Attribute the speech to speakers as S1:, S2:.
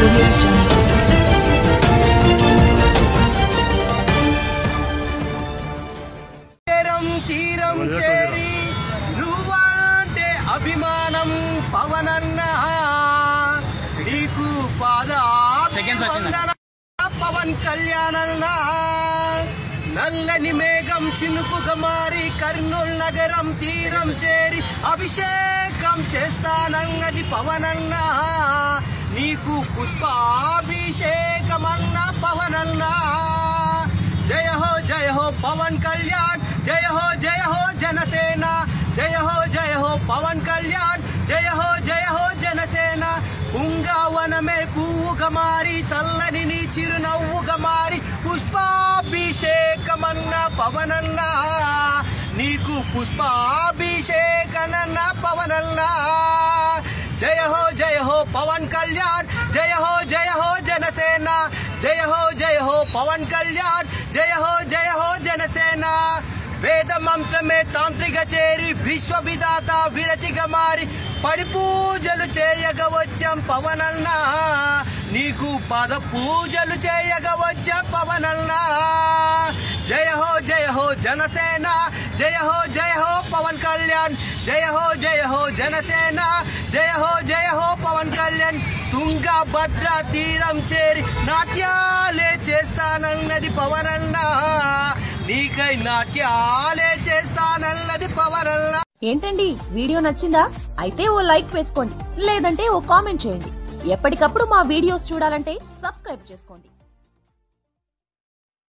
S1: audio jungle.
S2: తీరం తీరం చేరి నువ్వంటే అభిమానం పవనన్న నీకు పాద పవన్ కళ్యాణన్న నల్లని మేఘం చినుకుగా మారి కర్నూలు నగరం తీరం చేరి అభిషేకం చేస్తానన్నది పవనన్న నీకు పుష్పాభిషేకమన్న పవనన్నా జయ హో జయ హో పవన్ కళ్యాణ్ జయ హో జయ హో జనసేన జయ హో జయ హో పవన్ కళ్యాణ్ జయ హో జయ హో జనసేన పుంగావనమే పువ్వుగా మారి చల్లని నీ చిరునవ్వుగా మారి పుష్పాభిషేకమన్న పవనన్న నీకు పుష్పాభిషేకనన్న పవనన్న జయ హో జయ హో పవన్ కళ్యాణ్ జయ హో జయ హో జనసేన జయ హో జయ హో పవన్ కళ్యాణ్ జయ హో జయ హో జనసేన వేదమంత్రమే తాంత్రిక చేరి విశ్వ విధాత విరచిగా మారి పడి పూజలు చేయగ వచ్చాం పవనన్న నీకు పద పూజలు చేయగ వచ్చాం పవనన్న జయ హో జయ హో జనసేన జయ హో జయ హో పవన్ కళ్యాణ్ జయ హో జయ హో జనసేన జయ హో జయ హో పవన్ కళ్యాణ్ తుంగా భద్ర తీరం చేరి నాట్యాలే చేస్తానన్నది పవనన్న నీకై నాట్యాలే చేస్తానన్నది పవనన్న
S3: ఏంటండి వీడియో నచ్చిందా అయితే ఓ లైక్ వేసుకోండి లేదంటే ఓ కామెంట్ చేయండి ఎప్పటికప్పుడు మా వీడియోస్ చూడాలంటే సబ్స్క్రైబ్ చేసుకోండి